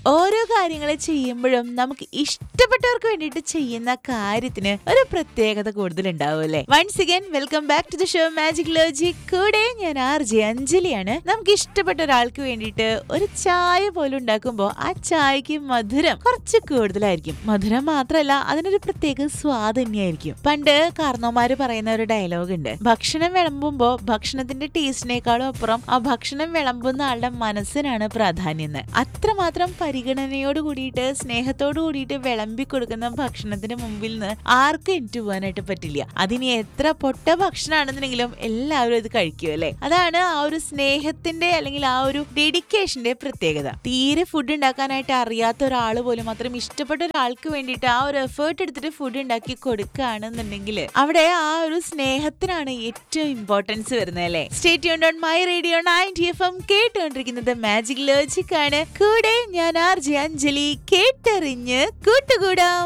ഓരോ കാര്യങ്ങൾ ചെയ്യുമ്പോഴും നമുക്ക് ഇഷ്ടപ്പെട്ടവർക്ക് വേണ്ടിയിട്ട് ചെയ്യുന്ന കാര്യത്തിന് ഒരു പ്രത്യേകത കൂടുതൽ ഉണ്ടാവും അല്ലേ once again welcome back to the show magic logic കൂടെ ഞാൻ ആർ ജെ അഞ്ജലിയാണ് നമുക്ക് ഇഷ്ടപ്പെട്ട ഒരാൾക്ക് വേണ്ടിയിട്ട് ഒരു ചായ പോലും ഉണ്ടാക്കുമ്പോൾ ആ ചായക്ക് മധുരം കുറച്ച് കൂടുതലായിരിക്കും മധുരം മാത്രമല്ല അതിനൊരു പ്രത്യേക സ്വാദ് തന്നെയായിരിക്കും പണ്ട് കാർന്നോമാര് പറയുന്ന ഒരു ഡയലോഗ് ഉണ്ട് ഭക്ഷണം വിളമ്പുമ്പോ ഭക്ഷണത്തിന്റെ ടേസ്റ്റിനേക്കാളും അപ്പുറം ആ ഭക്ഷണം വിളമ്പുന്ന ആളുടെ മനസ്സിനാണ് പ്രാധാന്യം എന്ന് അത്രമാത്രം പരിഗണനയോട് കൂടിയിട്ട് സ്നേഹത്തോട് കൂടിയിട്ട് വിളമ്പി കൊടുക്കുന്ന ഭക്ഷണത്തിന് മുമ്പിൽ നിന്ന് ആർക്കും എനിക്ക് പോകാനായിട്ട് പറ്റില്ല അതിനി എത്ര പൊട്ട ഭക്ഷണമാണെന്നുണ്ടെങ്കിലും എല്ലാവരും ഇത് കഴിക്കും അല്ലേ അതാണ് ആ ഒരു സ്നേഹത്തിന്റെ അല്ലെങ്കിൽ ആ ഒരു ഡെഡിക്കേഷന്റെ പ്രത്യേകത തീരെ ഫുഡ് ഉണ്ടാക്കാനായിട്ട് അറിയാത്ത ഒരാൾ പോലും അത്രയും ഇഷ്ടപ്പെട്ട ഒരാൾക്ക് വേണ്ടിയിട്ട് ആ ഒരു എഫേർട്ട് എടുത്തിട്ട് ഫുഡ് ഉണ്ടാക്കി കൊടുക്കുകയാണെന്നുണ്ടെങ്കിൽ അവിടെ ആ ഒരു സ്നേഹത്തിനാണ് ഏറ്റവും ഇമ്പോർട്ടൻസ് വരുന്നത് അല്ലേ stay on my radio ninety F M കേട്ടുകൊണ്ടിരിക്കുന്നത് മാജിക് ലോജിക് ആണ് കൂടെ ഞാൻ ആർ ജെ അഞ്ജലി കേട്ടറിഞ്ഞ് കൂട്ടുകൂടാം